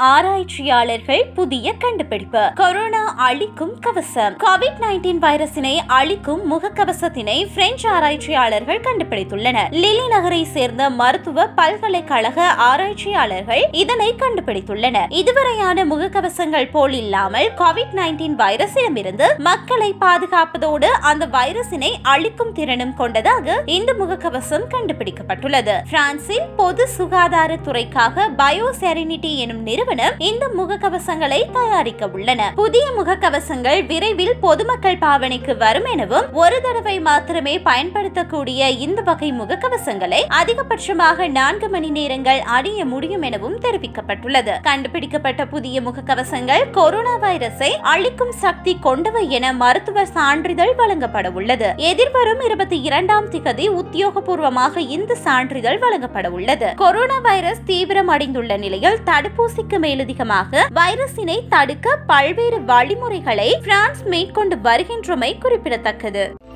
ஆராய்ச்சியாளர்கள் புதிய கண்டுபிடிப்பு கொரோனா அழிக்கும் கவசம் கோவிட் நைன்டீன் வைரசினை அழிக்கும் முகக்கவசத்தினை பிரெஞ்சு ஆராய்ச்சியாளர்கள் கண்டுபிடித்துள்ளனர் லிலி நகரை சேர்ந்த மருத்துவ பல்கலைக்கழக ஆராய்ச்சியாளர்கள் இதனை கண்டுபிடித்துள்ளனர் இதுவரையான முகக்கவசங்கள் போல் இல்லாமல் கோவிட் நைன்டீன் வைரஸிடமிருந்து மக்களை பாதுகாப்பதோடு அந்த வைரசினை அழிக்கும் திறனும் கொண்டதாக இந்த முகக்கவசம் கண்டுபிடிக்கப்பட்டுள்ளது பிரான்சில் பொது சுகாதாரத்துறைக்காக பயோசெரினிட்டி எனும் நிறுவனம் இந்த முகக்கவசங்களை தயாரிக்க உள்ளன புதிய முகக்கவசங்கள் விரைவில் பொதுமக்கள் பாவனைக்கு வரும் எனவும் ஒரு தடவை மாத்திரமே பயன்படுத்தக்கூடிய இந்த வகை முகக்கவசங்களை அதிகபட்சமாக நான்கு மணி நேரங்கள் அணிய முடியும் எனவும் தெரிவிக்கப்பட்டுள்ளது கண்டுபிடிக்கப்பட்ட புதிய முகக்கவசங்கள் கொரோனா வைரஸை அழிக்கும் சக்தி கொண்டவை என மருத்துவ சான்றிதழ் வழங்கப்பட உள்ளது எதிர்வரும் இருபத்தி இரண்டாம் திகதி உத்தியோகபூர்வமாக இந்த சான்றிதழ் வழங்கப்பட உள்ளது கொரோனா வைரஸ் தீவிரம் அடைந்துள்ள நிலையில் தடுப்பூசிக்கு மேலதிகமாக வைரஸினை தடுக்க பல்வேறு வழிமுறைகளை பிரான்ஸ் மேற்கொண்டு வருகின்றமை குறிப்பிடத்தக்கது